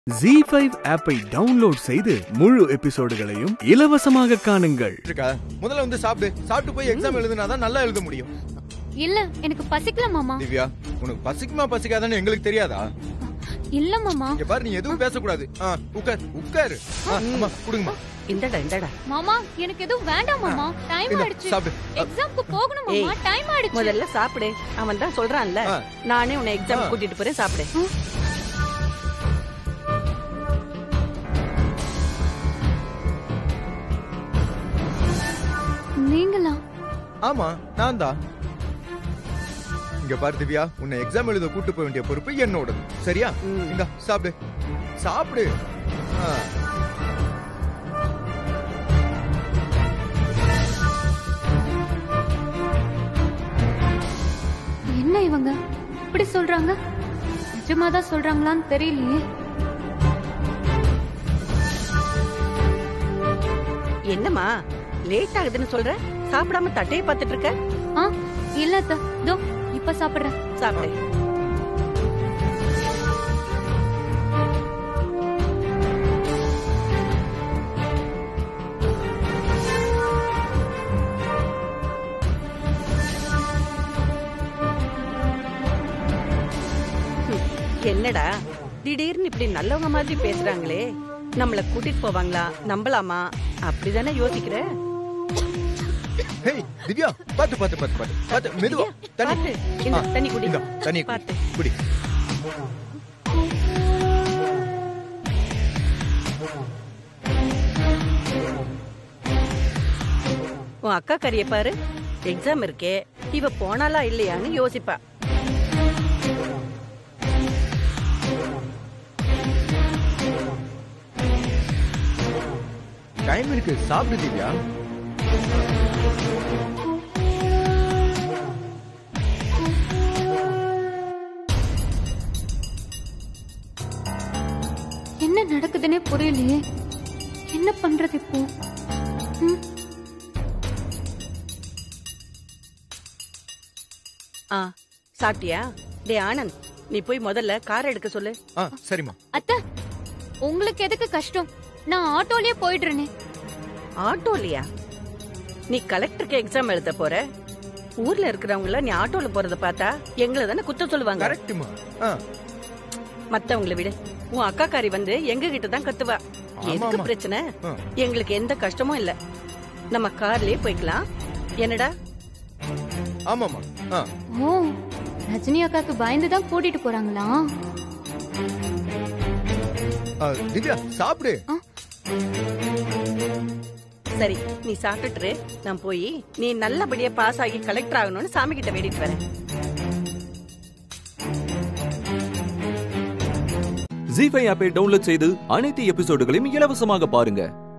G five ஆப்பை download செய்து முழு எபிசோடுகளையும் இலவசமாக காணுங்கள் இருக்கா முதல்ல வந்து சாப்பிடு சாப்பிட்டு போய் எக்ஸாம் எழுதுனாதான் நல்லா எழுத முடியும் இல்ல எனக்கு பசிக்கல மாமா திவ்யா உனக்கு பசிக்குமா பசிக்காதான்னு எங்களுக்கு தெரியாதா இல்ல மாமா இங்க பாரு நீ எதுவும் பேசக்கூடாது ஆ, உட்கார் உட்காரு ஆ, அம்மா கொடுங்கம்மா இந்தடா இந்தடா மாமா எனக்கு எதுவும் வேண்டாம் மாமா டைம் இந்தா, ஆயிடுச்சு சாப்பிடு. எக்ஸாம்க்கு போகணும் மாமா ஏய், டைம் ஆயிடுச்சு முதல்ல சாப்பிடு அவன் தான் சொல்றான்ல ஆ. நானே உன்னை எக்ஸாம் ஆ. கூட்டிட்டு போறேன் சாப்பிடு நீங்களா ஆமா நான் தான் இங்க பாரு திவ்யா உன்னை எக்ஸாம் எழுத கூட்டு போக வேண்டிய பொறுப்பு என்னோடது சரியா ம். இந்தா சாப்பிடு சாப்பிடு ஆ. என்ன இவங்க இப்படி சொல்றாங்க நிஜமாதான் சொல்றாங்களான்னு தெரியலையே என்னம்மா லேட் ஆகுதுன்னு சொல்ற சாப்பிடாம தட்டையை பார்த்துட்டு இருக்க ஆ இல்ல அத்தை. இதோ இப்ப சாப்பிடுறேன் சாப்பிடு ஹம், என்னடா திடீர்னு இப்படி நல்லவங்க மாதிரி பேசுறாங்களே நம்மள கூட்டிட்டு போவாங்களா நம்பலாமா அப்படிதானே யோசிக்கிற ஹேய் திவ்யா பாத்து பாத்து பாத்து பாத்து பாத்து மெதுவா தண்ணி பாத்து, இந்த ஆ, தண்ணி குடி. இந்தா, தண்ணி பாத்து. குடி உன் அக்கா கறிய பாரு எக்ஸாம் இருக்கே இவ போனாலா இல்லையான்னு யோசிப்பா டைம் இருக்கு சாப்பிடு திவ்யா என்ன நடக்குதுன்னே புரியலையே என்ன பண்றது இப்போ ம், ஆ சாப்பிட்டியா டே ஆனந்த் நீ போய் முதல்ல கார் எடுக்க சொல்லு ஆ சரிம்மா அத்தை உங்களுக்கு எதுக்கு கஷ்டம் நான் ஆட்டோலயே போயிடுறேனே ஆட்டோலியா நீ கலெக்டருக்கு எக்ஸாம் எழுத போற ஊர்ல இருக்கிறவங்கள நீ ஆட்டோல போறத பார்த்தா எங்களை தானே குத்தம் சொல்லுவாங்க கரெக்ட்டுமா ஆ மத்தவங்கள விட உன் அக்கா காரி வந்து எங்க கிட்ட தான் கத்துவா எதுக்கு ஆமா. பிரச்சனை ஆ. எங்களுக்கு எந்த கஷ்டமும் இல்ல நம்ம கார்லயே போய்க்கலாம் என்னடா ஆமாமா ஆ ஓ ரஜினி அக்காக்கு பயந்து தான் கூட்டிட்டு போறாங்களா ஆ, திவ்யா சாப்பிடு சரி நீ சாப்பிட்டுட்டு இரு. நான் போய் நீ நல்லபடியா பாஸ் ஆகி கலெக்டர் ஆகணும்னு சாமி கிட்ட வேண்டிட்டு வரேன் ஜி ஃபைவ் ஆப்பை டவுன்லோட் செய்து அனைத்து எபிசோடுகளையும் இலவசமாக பாருங்க